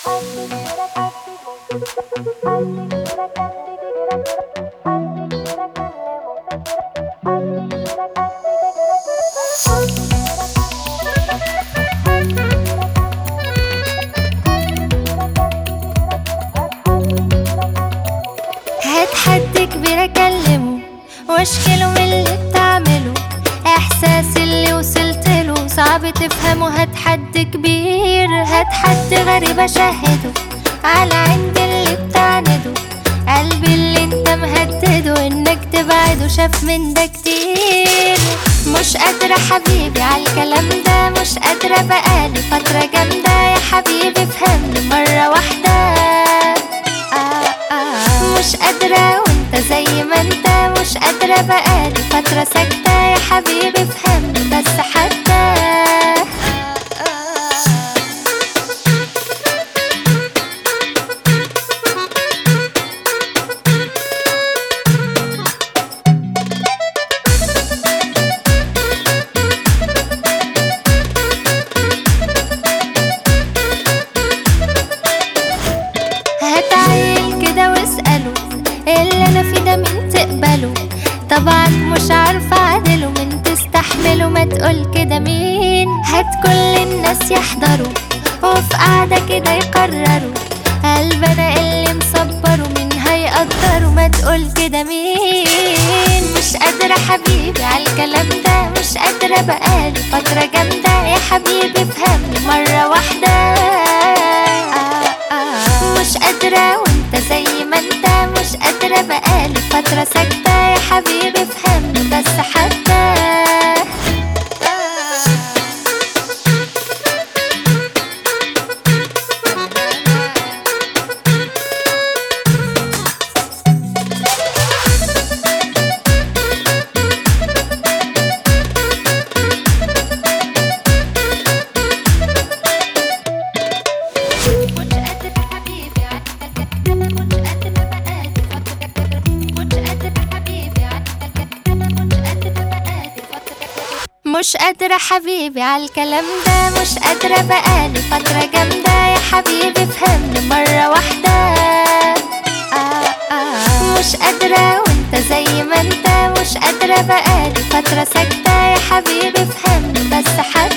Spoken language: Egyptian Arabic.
هات حد كبير اكلمه واشكله من اللي بتعمله احساس اللي وصلت له صعب تفهمه هات حد كبير هات حد غريب اشهده على عند اللي بتعنده قلبي اللي انت مهدده انك تبعده شاف من ده كتير مش قادرة حبيبي على الكلام ده مش قادرة بقالي فترة جامدة يا حبيبي فهمني مرة واحدة آه آه مش قادرة وانت زي ما انت مش قادرة بقالي فترة ساكتة يا حبيبي فهمني بس حتى آه آه هتعيل كده واسأله اللي انا فيه ده مين تقبله طبعا مش عارفة اعدله من تستحمله ما تقول كده مين هات كل الناس يحضروا وفي قعدة كده يقرروا قلب انا اللي مصبره مين هيقدره ما تقول كده مين مش قادرة حبيبي على الكلام ده مش قادرة بقالي فترة جامدة يا حبيبي فهمني مرة واحدة آه آه مش قادرة وانت زي ما انت مش قادرة بقالي فترة ساكتة يا حبيبي فهمني بس حتى آه مش قادرة حبيبي عنك أنا مش قادرة بقالي فترة مش قادرة حبيبي عنك أنا مش قادرة بقالي فترة مش قادرة حبيبي على الكلام ده مش قادرة بقالي فترة جامدة يا حبيبي فهمني مرة واحدة آه آه مش قادرة وانت زي ما انت مش قادرة بقالي فترة ساكتة يا حبيبي فهمني بس حتى